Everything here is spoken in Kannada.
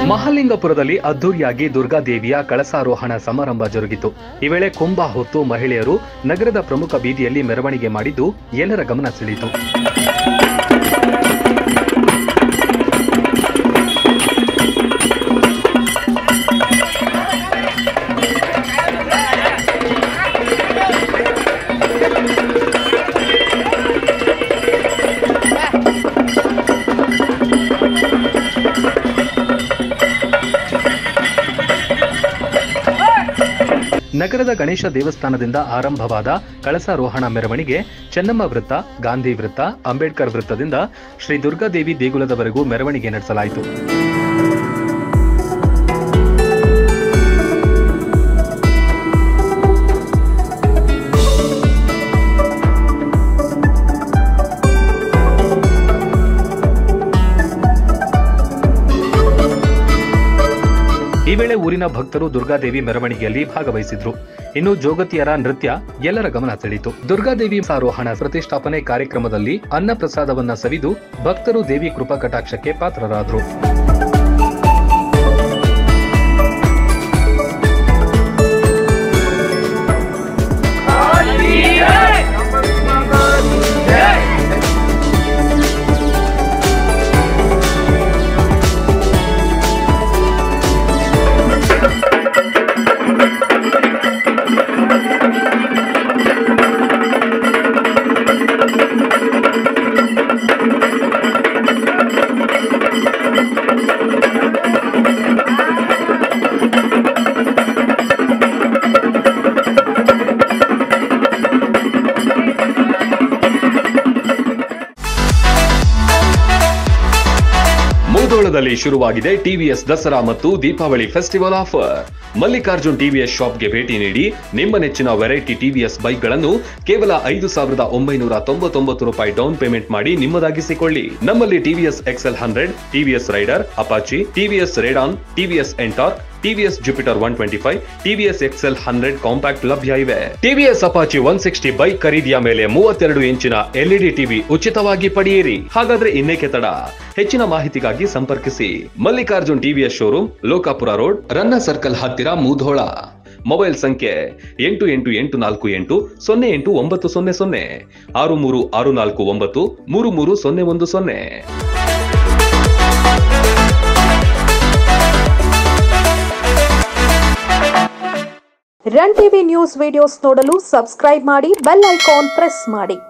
ಮಹಾಲಿಂಗಪುರದಲ್ಲಿ ಅದ್ದೂರಿಯಾಗಿ ದುರ್ಗಾದೇವಿಯ ಕಳಸಾರೋಹಣ ಸಮಾರಂಭ ಜರುಗಿತು ಈ ವೇಳೆ ಕುಂಭ ಹೊತ್ತು ಮಹಿಳೆಯರು ನಗರದ ಪ್ರಮುಖ ಬೀದಿಯಲ್ಲಿ ಮೆರವಣಿಗೆ ಮಾಡಿದ್ದು ಎಲ್ಲರ ಗಮನ ಸೆಳೆಯಿತು ನಗರದ ಗಣೇಶ ದೇವಸ್ಥಾನದಿಂದ ಆರಂಭವಾದ ಕಳಸಾರೋಹಣ ಮೆರವಣಿಗೆ ಚೆನ್ನಮ್ಮ ವೃತ್ತ ಗಾಂಧಿ ವೃತ್ತ ಅಂಬೇಡ್ಕರ್ ವೃತ್ತದಿಂದ ಶ್ರೀ ದುರ್ಗಾದೇವಿ ದೇಗುಲದವರೆಗೂ ಮೆರವಣಿಗೆ ನಡೆಸಲಾಯಿತು ಈ ವೇಳೆ ಊರಿನ ಭಕ್ತರು ದುರ್ಗಾದೇವಿ ಮೆರವಣಿಗೆಯಲ್ಲಿ ಭಾಗವಹಿಸಿದ್ರು ಇನ್ನು ಜೋಗತಿಯರ ನೃತ್ಯ ಎಲ್ಲರ ಗಮನ ಸೆಳೆಯಿತು ದುರ್ಗಾದೇವಿ ಆರೋಹಣ ಪ್ರತಿಷ್ಠಾಪನೆ ಕಾರ್ಯಕ್ರಮದಲ್ಲಿ ಅನ್ನ ಪ್ರಸಾದವನ್ನ ಸವಿದು ಭಕ್ತರು ದೇವಿ ಕೃಪಾ ಕಟಾಕ್ಷಕ್ಕೆ ಪಾತ್ರರಾದರು ಮುಧೋಳದಲ್ಲಿ ಶುರುವಾಗಿದೆ ಟಿವಿಎಸ್ ದಸರಾ ಮತ್ತು ದೀಪಾವಳಿ ಫೆಸ್ಟಿವಲ್ ಆಫರ್ ಮಲ್ಲಿಕಾರ್ಜುನ್ ಟಿವಿಎಸ್ ಶಾಪ್ಗೆ ಭೇಟಿ ನೀಡಿ ನಿಮ್ಮ ನೆಚ್ಚಿನ ವೆರೈಟಿ ಟಿವಿಎಸ್ ಬೈಕ್ಗಳನ್ನು ಕೇವಲ ಐದು ಸಾವಿರದ ಒಂಬೈನೂರ ತೊಂಬತ್ತೊಂಬತ್ತು ರೂಪಾಯಿ ಡೌನ್ ಪೇಮೆಂಟ್ ಮಾಡಿ ನಿಮ್ಮದಾಗಿಸಿಕೊಳ್ಳಿ ನಮ್ಮಲ್ಲಿ TVS XL hundred TVS Raider Apache TVS Radeon TVS Ntorq TVS Jupiter one twenty five TVS XL hundred compact ಲಭ್ಯ ಇವೆ TVS Apache one sixty bike ಖರೀದಿಯ ಮೇಲೆ ಮೂವತ್ತೆರಡು ಇಂಚಿನ ಎಲ್ಇಡಿ ಟಿವಿ ಉಚಿತವಾಗಿ ಪಡೆಯಿರಿ ಹಾಗಾದ್ರೆ ಇನ್ನೇಕೆ ತಡ ಹೆಚ್ಚಿನ ಮಾಹಿತಿಗಾಗಿ ಸಂಪರ್ಕಿಸಿ Mallikarjun TVS showroom Lokapura road Ranna circle ಹತ್ತಿರ ಮೂಧೋಳ ಮೊಬೈಲ್ ಸಂಖ್ಯೆ ಎಂಟು ಎಂಟು ಎಂಟು ನಾಲ್ಕು ಎಂಟು ಸೊನ್ನೆ ಎಂಟು ಒಂಬತ್ತು ಸೊನ್ನೆ ಸೊನ್ನೆ ಆರು ಮೂರು ಆರು ನಾಲ್ಕು ಒಂಬತ್ತು ಮೂರು ಮೂರು ಸೊನ್ನೆ ಒಂದು ಸೊನ್ನೆ ರನ್ ಟಿವಿ ನ್ಯೂಸ್ ವಿಡಿಯೋಸ್ ನೋಡಲು ಸಬ್ಸ್ಕ್ರೈಬ್ ಮಾಡಿ ಬೆಲ್ ಐಕಾನ್ ಪ್ರೆಸ್ ಮಾಡಿ